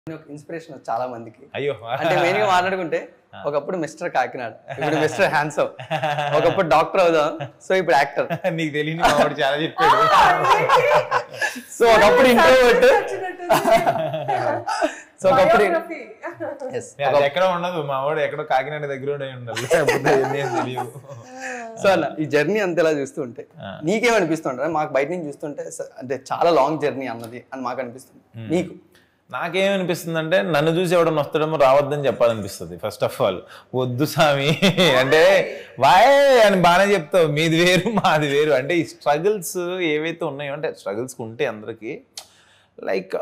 ఒక ఇన్స్పిరేషన్ చాలా మందికి అయ్యో అంటే మెయిన్ గా మాట్లాడుకుంటే ఒకప్పుడు మిస్టర్ కాకినాడ ఇప్పుడు మిస్టర్ హ్యాన్సో ఒకప్పుడు డాక్టర్ అవుదాం సో ఇప్పుడు యాక్టర్ నీకు తెలియని మావాడు చాలా చెప్పాడు సో ఒకప్పుడు ఇంట్రోవర్ట్ సో ఒకప్పుడు yes, అది ఎక్కడ ఉండదు మా వాడు ఎక్కడో కాకినాడ దగ్గర ఉండే ఉండాలి లేకపోతే ఏం తెలియదు సో అలా ఈ జర్నీ అంతేలా చూస్తూ ఉంటే నీకేమనిపిస్తుంటారా మాకు బయట నుంచి చూస్తుంటే స- అంటే చాలా లాంగ్ జర్నీ అన్నది అని మాకు అనిపిస్తుంది నీకు నాకేమనిపిస్తుంది అంటే నన్ను చూసి ఎవడన్నా వస్తాడేమో రావద్దని చెప్పాలనిపిస్తుంది ఫస్ట్ ఆఫ్ ఆల్ వద్దు స్వామి అంటే వాయ్ అని బాగానే చెప్తావు మీది వేరు మాది వేరు అంటే ఈ స్ట్రగుల్స్ ఏవైతే ఉన్నాయో అంటే స్ట్రగుల్స్ ఉంటే అందరికీ లైక్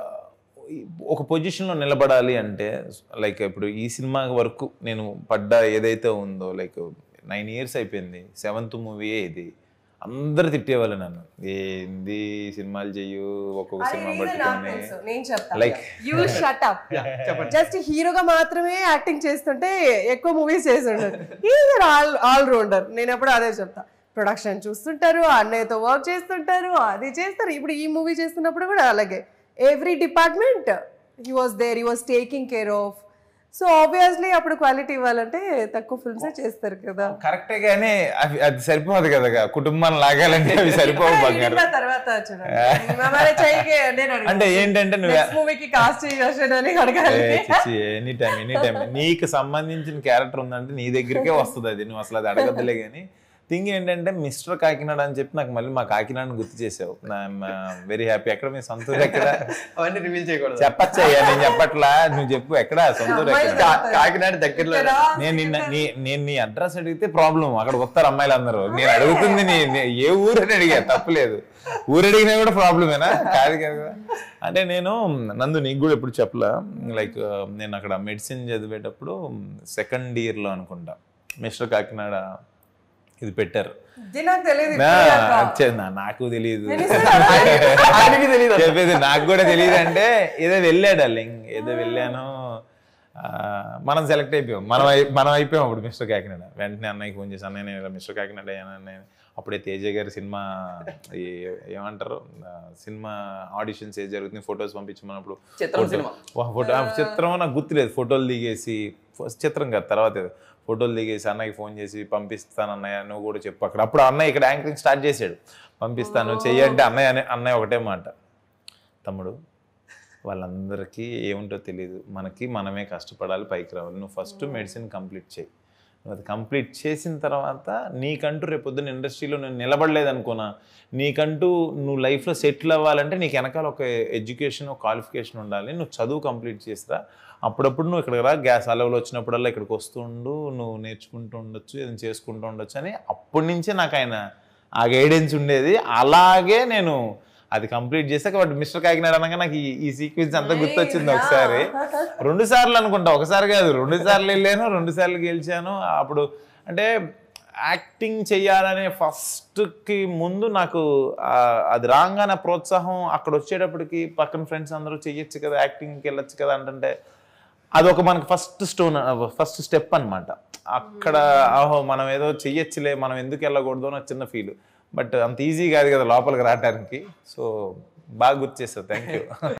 ఒక పొజిషన్లో నిలబడాలి అంటే లైక్ ఇప్పుడు ఈ సినిమా వరకు నేను పడ్డ ఏదైతే ఉందో లైక్ నైన్ ఇయర్స్ అయిపోయింది సెవెంత్ మూవీయే ఇది అందరు తిట్టేవాళ్ళు నన్ను ఏంది సినిమాలు చెయ్యు ఒక్కొక్క సినిమా పట్టుకొని నేను చెప్తా Like- you shut up just హీరోగా మాత్రమే యాక్టింగ్ చేస్తుంటే ఎక్కువ మూవీస్ చేసి ఉండరు ఈజ్ ఆల్ ఆల్ రౌండర్ నేను ఎప్పుడు అదే చెప్తా ప్రొడక్షన్ చూస్తుంటారు అన్నయ్యతో వర్క్ చేస్తుంటారు అది చేస్తారు ఇప్పుడు ఈ మూవీ చేస్తున్నప్పుడు కూడా అలాగే every department he was there he was taking care of so obviously అప్పుడు క్వాలిటీ ఇవ్వాలంటే తక్కువ ఫిల్మ్స్ చేస్తారు కదా కరెక్టే కానీ అవి అది సరిపోదు కదా కుటుంబాన్ని లాగాలంటే అవి సరిపోవు బంగారు ఇంకా తర్వాత చూడండి మరి చెయ్యికి నేను అడిగాను. అంటే ఏంటంటే నువ్వు నెక్స్ట్ మూవీకి కాస్ట్ చేయవచ్చు అని అడగాలి ఎనీ టైం ఎనీ టైం నీకు సంబంధించిన క్యారెక్టర్ ఉందంటే నీ దగ్గరికే వస్తుంది అది నువ్వు అసలు అది అడగద్దులే కానీ థింగ్ ఏంటంటే మిస్టర్ కాకినాడ అని చెప్పి నాకు మళ్ళీ మా కాకినాడని గుర్తు చేసావు వెరీ హ్యాపీ ఎక్కడ మీ సొంతూరు ఎక్కడ అవన్నీ రివీల్ చేయకూడదు చెప్పచ్చయ్యా నేను చెప్పట్లా నువ్వు చెప్పు ఎక్కడ సొంతూరు ఎక్కడ కా- కాకినాడ దగ్గరలో నేను నిన్న నీ నేను నీ అడ్రస్ అడిగితే ప్రాబ్లం అక్కడ వస్తారు అమ్మాయిలు అందరూ నేను అడుగుతుంది నీ నీ- ఏ ఊరు అని అడిగా తప్పలేదు ఊరు అడిగినా కూడా ప్రాబ్లమేనా కాదు కదా అంటే నేను నందు నీకు కూడా ఎప్పుడు చెప్పలా లైక్ నేను అక్కడ మెడిసిన్ చదివేటప్పుడు సెకండ్ ఇయర్లో అనుకుంటా మిస్టర్ కాకినాడ ఇది పెట్టారు ఇది నాకు తెలియదు నా- ఇప్పుడే అక్క. చే- నా- నాకు తెలియదు ఆయనకి తెలియదు చెప్పేది నాకు కూడా తెలియదు అంటే ఏదో వెళ్ళాడు లింగ్ ఏదో వెళ్ళాను ఆ, మనం సెలెక్ట్ అయిపోయాం మనం అయి- మనం అయిపోయాం అప్పుడు మిస్టర్ కాకినాడ వెంటనే అన్నయ్యకి ఫోన్ చేసి అన్నయ్య నేను ఇలా మిస్టర్ కాకినాడ అయ్యాను అన్నయ్య అప్పుడే తేజ గారి సినిమా ఈ- ఏమంటారు ఆ, సినిమా ఆడిషన్స్ ఏ జరుగుతుంది ఫొటోస్ పంపించమన్నప్పుడు చిత్రం ఫోటో- సినిమా. వా, ఫోటో ఆ చిత్రం నాకు గుర్తులేదు ఫోటోలు దిగేసి ఫస్ట్ చిత్రం కాదు తర్వాత ఏదో. ఫోటోలు దిగేసి అన్నయ్యకి ఫోన్ చేసి పంపిస్తాను అన్నయ్య నువ్వు కూడా చెప్పు అక్కడ అప్పుడు అన్నయ్య ఇక్కడ యాంకరింగ్ స్టార్ట్ చేశాడు పంపిస్తాను చెయ్యంటే అన్నయ్య అనే అన్నయ్య ఒకటే మాట తమ్ముడు వాళ్ళందరికీ ఏముంటో తెలియదు మనకి మనమే కష్టపడాలి పైకి రావాలి నువ్వు ఫస్ట్ మెడిసిన్ కంప్లీట్ చేయి నువ్వు అది కంప్లీట్ చేసిన తర్వాత నీకంటూ రేపు పొద్దున్న ఇండస్ట్రీలో నేను నిలబడలేదు అనుకోనా నీకంటూ నువ్వు లైఫ్లో సెటిల్ అవ్వాలంటే నీకు వెనకాల ఒక ఎడ్యుకేషన్ ఒక క్వాలిఫికేషన్ ఉండాలి నువ్వు చదువు కంప్లీట్ చేసిరా అప్పుడప్పుడు నువ్వు ఇక్కడికి రా గ్యాస్ అలవలు వచ్చినప్పుడల్లా ఇక్కడికి వస్తుండు నువ్వు నేర్చుకుంటూ ఉండొచ్చు ఏదైనా చేసుకుంటూ ఉండొచ్చు అని అప్పటి నుంచే నాకు ఆయన ఆ గైడెన్స్ ఉండేది అలాగే నేను అది కంప్లీట్ చేశాక బట్ మిస్టర్ కాకినాడ అనగా నాకు ఈ- ఈ సీక్వెన్స్ అంతా గుర్తొచ్చింది ఒకసారి రెండు సార్లు అనుకుంటా ఒకసారి కాదు రెండు సార్లు వెళ్ళాను రెండు సార్లు గెలిచాను అప్పుడు అంటే యాక్టింగ్ చేయాలనే ఫస్ట్కి ముందు నాకు ఆ, అది రాగానే ప్రోత్సాహం అక్కడ వచ్చేటప్పటికి పక్కన ఫ్రెండ్స్ అందరూ చెయ్యొచ్చు కదా యాక్టింగ్కి వెళ్ళొచ్చు కదా అంటే అదొక మనకి ఫస్ట్ స్టోన్ ఫస్ట్ స్టెప్ అన్నమాట అక్కడ ఆహో మనం ఏదో చెయ్యొచ్చులే మనం ఎందుకు వెళ్ళకూడదు అని ఒక చిన్న ఫీల్ బట్ అంత ఈజీ కాదు కదా లోపలికి రావడానికి సో బాగా గుర్తు చేస్తావు థ్యాంక్ యూ